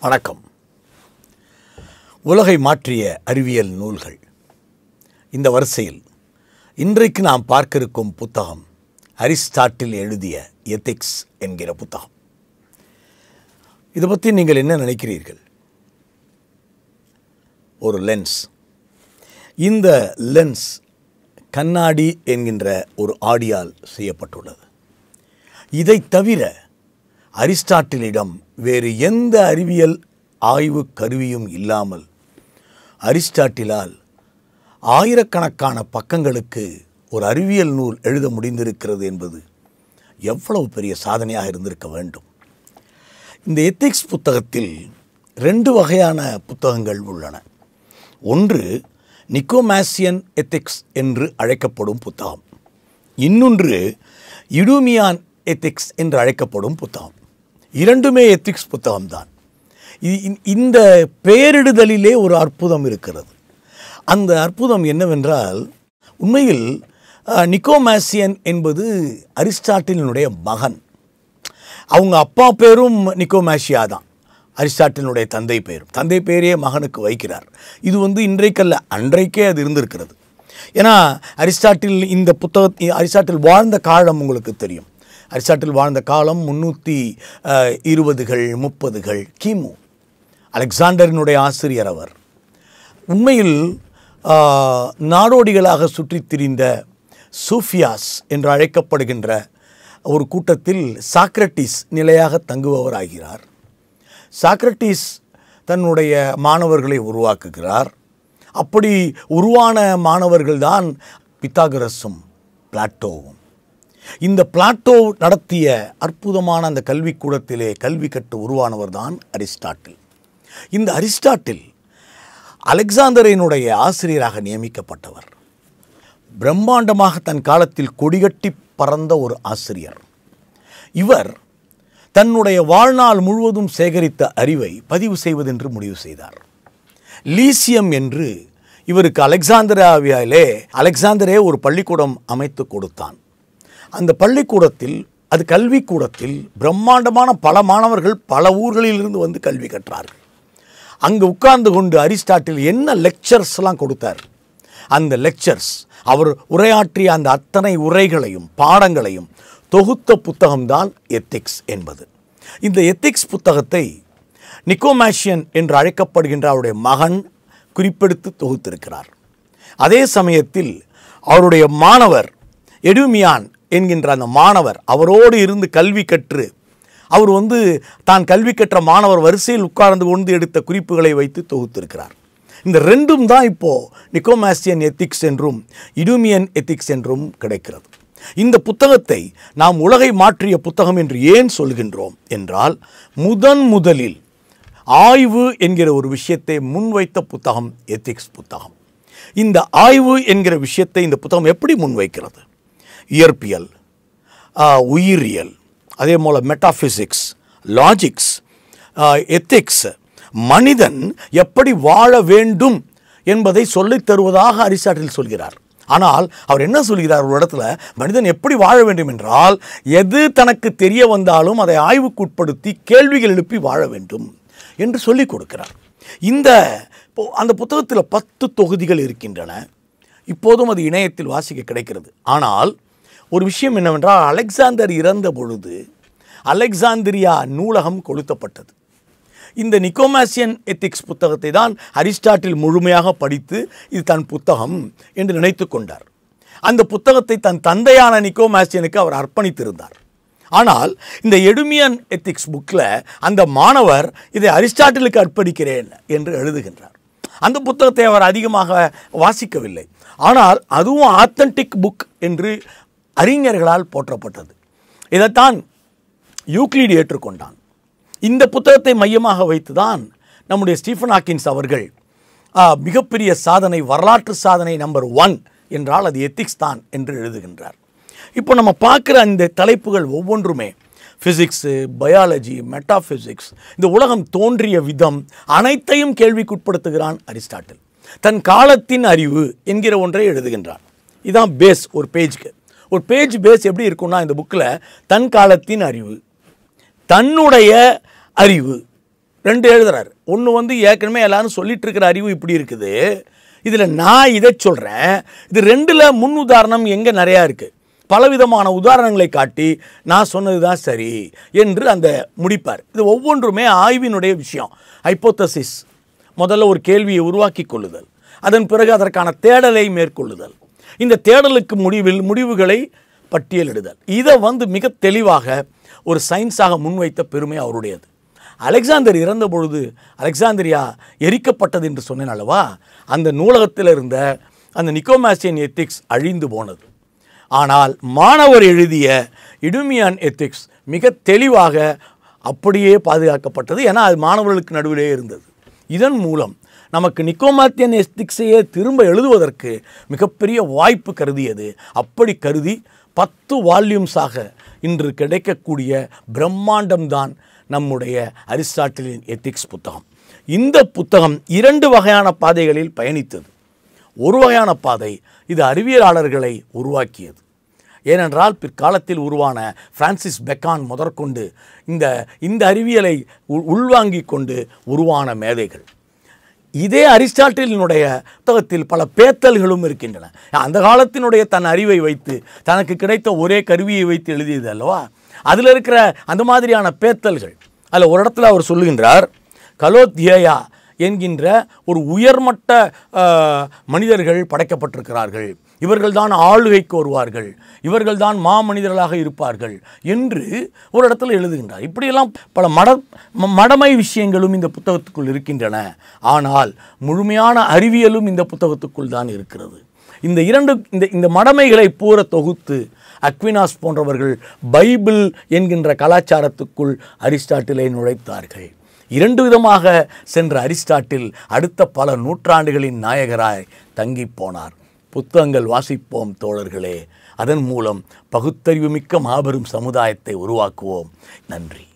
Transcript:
வணக்கம் உலகை மாற்றிய அறிவியல் நூல்கள் இந்த வரிசையில் இன்றைக்கு நாம் பார்க்க இருக்கும் புத்தகம் அரிஸ்டாட்டில் எழுதிய எத்திக்ஸ் என்கிற புத்தகம் இதை பற்றி நீங்கள் என்ன நினைக்கிறீர்கள் ஒரு லென்ஸ் இந்த லென்ஸ் கண்ணாடி என்கின்ற ஒரு ஆடியால் செய்யப்பட்டுள்ளது இதை தவிர அரிஸ்டாட்டிலிடம் வேறு எந்த அறிவியல் ஆய்வு கருவியும் இல்லாமல் அரிஸ்டாட்டிலால் ஆயிரக்கணக்கான பக்கங்களுக்கு ஒரு அறிவியல் நூல் எழுத முடிந்திருக்கிறது என்பது எவ்வளவு பெரிய சாதனையாக இருந்திருக்க வேண்டும் இந்த எத்திக்ஸ் புத்தகத்தில் ரெண்டு வகையான புத்தகங்கள் உள்ளன ஒன்று நிக்கோமாசியன் எத்திக்ஸ் என்று அழைக்கப்படும் புத்தகம் இன்னொன்று இடுமியான் எத்திக்ஸ் என்று அழைக்கப்படும் புத்தகம் இரண்டுமே எத்திக்ஸ் புத்தகம்தான் இ- இ- இந்த பெயரிடுதலிலே ஒரு அற்புதம் இருக்கிறது அந்த அற்புதம் என்னவென்றால் உண்மையில் அஹ், நிக்கோமாசியன் என்பது அரிஸ்டாட்டிலினுடைய மகன் அவங்க அப்பா பேரும் நிக்கோமேஷியா தான் அரிஸ்டாட்டிலுடைய தந்தை பேரும் தந்தை பேரே மகனுக்கு வைக்கிறார் இது வந்து இன்றைக்கல்ல அன்றைக்கே அது இருந்திருக்கிறது ஏன்னா அரிஸ்டாட்டில் இந்த புத்தக அரிஸ்டாட்டில் வாழ்ந்த காலம் உங்களுக்கு தெரியும் அரிஸ்டாட்டில் வாழ்ந்த காலம் முந்நூற்றி இருபதுகள் முப்பதுகள் கிமு அலெக்சாண்டரினுடைய ஆசிரியர் அவர் உண்மையில் ஆ, நாடோடிகளாக சுற்றித் திரிந்த சூஃபியாஸ் என்று அழைக்கப்படுகின்ற ஒரு கூட்டத்தில் சாக்ரட்டிஸ் நிலையாக தங்குபவராகிறார் சாக்ரட்டிஸ் தன்னுடைய மாணவர்களை உருவாக்குகிறார் அப்படி உருவான மாணவர்கள்தான் பித்தாகரஸும் பிளாட்டோவும் இந்த பிளாட்டோ நடத்திய அற்புதமான அந்த கல்விக்கூடத்திலே கல்வி கற்று உருவானவர் தான் அரிஸ்டாட்டில் இந்த அரிஸ்டாட்டில் அலெக்சாந்தரினுடைய ஆசிரியராக நியமிக்கப்பட்டவர் பிரம்மாண்டமாக தன் காலத்தில் கொடிகட்டி பறந்த ஒரு ஆசிரியர் இவர் தன்னுடைய வாழ்நாள் முழுவதும் சேகரித்த அறிவை பதிவு செய்வதென்று முடிவு செய்தார் லீசியம் என்று இவருக்கு அலெக்சாந்திராவியாலே அலெக்சாந்தரே ஒரு பள்ளிக்கூடம் அமைத்து கொடுத்தான் அந்த பள்ளிக்கூடத்தில் அது கல்விக்கூடத்தில் பிரம்மாண்டமான பல மாணவர்கள் பல ஊர்களிலிருந்து வந்து கல்வி கற்றார்கள் அங்கு உட்கார்ந்து கொண்டு அரிஸ்டாட்டில் என்ன லெக்சர்ஸ்லாம் கொடுத்தார் அந்த லெக்சர்ஸ் அவர் உரையாற்றிய அந்த அத்தனை உரைகளையும் பாடங்களையும் தொகுத்த புத்தகம்தான் எத்திக்ஸ் என்பது இந்த எத்திக்ஸ் புத்தகத்தை நிக்கோமேஷியன் என்று அழைக்கப்படுகின்ற அவருடைய மகன் குறிப்பெடுத்து தொகுத்திருக்கிறார் அதே சமயத்தில் அவருடைய மாணவர் எடுமியான் என்கின்ற அந்த மாணவர் அவரோடு இருந்து கல்வி கற்று அவர் வந்து தான் கல்வி கற்ற மாணவர் வரிசையில் உட்கார்ந்து கொண்டு எடுத்த குறிப்புகளை வைத்து தொகுத்திருக்கிறார் இந்த ரெண்டும் தான் இப்போ நிக்கோமாசியன் எத்திக்ஸ் என்றும் இடுமியன் எத்திக்ஸ் என்றும் கிடைக்கிறது இந்த புத்தகத்தை நாம் உலகை மாற்றிய புத்தகம் என்று ஏன் சொல்கின்றோம் என்றால் முதன் முதலில் ஆய்வு என்கிற ஒரு விஷயத்தை முன்வைத்த புத்தகம் எத்திக்ஸ் புத்தகம் இந்த ஆய்வு என்கிற விஷயத்தை இந்த புத்தகம் எப்படி முன்வைக்கிறது இயற்பியல் ஆ, உயிரியல் அதே போல் மெட்டாஃபிசிக்ஸ் லாஜிக்ஸ் எத்திக்ஸ் மனிதன் எப்படி வாழ வேண்டும் என்பதை சொல்லித் தருவதாக அரிஸ்டாட்டில் சொல்கிறார் ஆனால் அவர் என்ன சொல்கிறார் ஒரு இடத்துல மனிதன் எப்படி வாழ வேண்டும் என்றால் எது தனக்கு தெரிய வந்தாலும் அதை ஆய்வுக்குட்படுத்தி கேள்விகள் எழுப்பி வாழ வேண்டும் என்று சொல்லிக் கொடுக்கிறார் இந்த இப்போ அந்த புத்தகத்தில் பத்து தொகுதிகள் இருக்கின்றன இப்போதும் அது இணையத்தில் வாசிக்க கிடைக்கிறது ஆனால் ஒரு விஷயம் என்னவென்றால் அலெக்சாந்தர் இறந்த பொழுது அலெக்சாந்திரியா நூலகம் கொளுத்தப்பட்டது இந்த நிக்கோமாசியன் எத்திக்ஸ் புத்தகத்தை தான் அரிஸ்டாட்டில் முழுமையாக படித்து இது தன் புத்தகம் என்று நினைத்து கொண்டார் அந்த புத்தகத்தை தன் தந்தையான நிக்கோமாசியனுக்கு அவர் அர்ப்பணித்திருந்தார் ஆனால் இந்த எடுமியன் எத்திக்ஸ் புக்கில் அந்த மாணவர் இதை அரிஸ்டாட்டிலுக்கு அர்ப்பணிக்கிறேன் என்று எழுதுகின்றார் அந்த புத்தகத்தை அவர் அதிகமாக வாசிக்கவில்லை ஆனால் அதுவும் ஆத்தன்டிக் புக் என்று அறிஞர்களால் போற்றப்பட்டது இதைத்தான் யூக்ளிட் ஏற்றுக்கொண்டான் இந்த புத்தகத்தை மையமாக வைத்துதான் நம்முடைய ஸ்டீஃபன் ஹாக்கின்ஸ் அவர்கள் ஆ, மிகப்பெரிய சாதனை வரலாற்று சாதனை நம்பர் ஒன் என்றால் அது எத்திக்ஸ் தான் என்று எழுதுகின்றார் இப்போ நம்ம பார்க்குற அந்த தலைப்புகள் ஒவ்வொன்றுமே ஃபிசிக்ஸு பயாலஜி மெட்டாஃபிசிக்ஸ் இந்த உலகம் தோன்றிய விதம் அனைத்தையும் கேள்விக்குட்படுத்துகிறான் அரிஸ்டாட்டில் தன் காலத்தின் அறிவு என்கிற ஒன்றை எழுதுகின்றான் இதான் பேஸ் ஒரு பேஜ்க்கு ஒரு பேஜ் பேஸ் எப்படி இருக்கும்னா இந்த புக்கில் தன் காலத்தின் அறிவு தன்னுடைய அறிவு ரெண்டு எழுதுறாரு ஒன்று வந்து ஏற்கனவே எல்லாரும் சொல்லிட்டு இருக்கிற அறிவு இப்படி இருக்குது இதில் நான் இதை சொல்கிறேன் இது ரெண்டில் முன் உதாரணம் எங்கே நிறையா இருக்குது பலவிதமான உதாரணங்களை காட்டி நான் சொன்னது தான் சரி என்று அந்த முடிப்பார் இது ஒவ்வொன்றுமே ஆய்வினுடைய விஷயம் ஹைப்போத்தசிஸ் முதல்ல ஒரு கேள்வியை உருவாக்கி கொள்ளுதல் அதன் பிறகு அதற்கான தேடலை மேற்கொள்ளுதல் இந்த தேடலுக்கு முடிவில் முடிவுகளை பட்டியலிடுதல் இதை வந்து மிக தெளிவாக ஒரு சயின்ஸாக முன்வைத்த பெருமை அவருடையது அலெக்சாந்தர் இறந்த பொழுது அலெக்சாந்திரியா எரிக்கப்பட்டது என்று சொன்னேன் அல்லவா அந்த நூலகத்தில் இருந்த அந்த நிக்கோமாசியன் எத்திக்ஸ் அழிந்து போனது ஆனால் மாணவர் எழுதிய இடுமியான் எத்திக்ஸ் மிக தெளிவாக அப்படியே பாதுகாக்கப்பட்டது ஏன்னா அது மாணவர்களுக்கு நடுவிலே இருந்தது இதன் மூலம் நமக்கு நிக்கோமாத்தியன் எத்திக்ஸையே திரும்ப எழுதுவதற்கு மிகப்பெரிய வாய்ப்பு கருதியது அப்படி கருதி பத்து வால்யூம்ஸாக இன்று கிடைக்கக்கூடிய பிரம்மாண்டம்தான் நம்முடைய அரிஸ்டாட்டிலின் எத்திக்ஸ் புத்தகம் இந்த புத்தகம் இரண்டு வகையான பாதைகளில் பயணித்தது ஒரு வகையான பாதை இது அறிவியலாளர்களை உருவாக்கியது ஏனென்றால் பிற்காலத்தில் உருவான பிரான்சிஸ் பெக்கான் முதற்கொண்டு இந்த இந்த அறிவியலை உள்- உள்வாங்கிக் கொண்டு உருவான மேதைகள் இதே அரிஸ்டாட்டிலினுடைய புத்தகத்தில் பல பேத்தல்களும் இருக்கின்றன அந்த காலத்தினுடைய தன் அறிவை வைத்து தனக்கு கிடைத்த ஒரே கருவியை வைத்து எழுதியது அல்லவா அதில் இருக்கிற அந்த மாதிரியான பேத்தல்கள் அதில் ஒரு இடத்துல அவர் சொல்லுகின்றார் கலோத்தியேயா என்கின்ற ஒரு உயர்மட்ட ஆஹ், மனிதர்கள் படைக்கப்பட்டிருக்கிறார்கள் இவர்கள்தான் ஆளுகைக்கு வருவார்கள் இவர்கள்தான் மாமனிதர்களாக இருப்பார்கள் என்று ஒரு இடத்துல எழுதுகின்றார் இப்படியெல்லாம் பல மட ம- மடமை விஷயங்களும் இந்த புத்தகத்துக்குள் இருக்கின்றன ஆனால் முழுமையான அறிவியலும் இந்த புத்தகத்துக்குள் தான் இருக்கிறது இந்த இரண்டு இந்த இந்த மடமைகளை பூர தொகுத்து அக்வினாஸ் போன்றவர்கள் பைபிள் என்கின்ற கலாச்சாரத்துக்குள் அரிஸ்டாட்டிலை நுழைத்தார்கள் இரண்டு விதமாக சென்ற அரிஸ்டாட்டில் அடுத்த பல நூற்றாண்டுகளின் நாயகராய் தங்கிப் போனார் புத்தகங்கள் வாசிப்போம் தோழர்களே அதன் மூலம் பகுத்தறிவுமிக்க மாபெரும் சமுதாயத்தை உருவாக்குவோம் நன்றி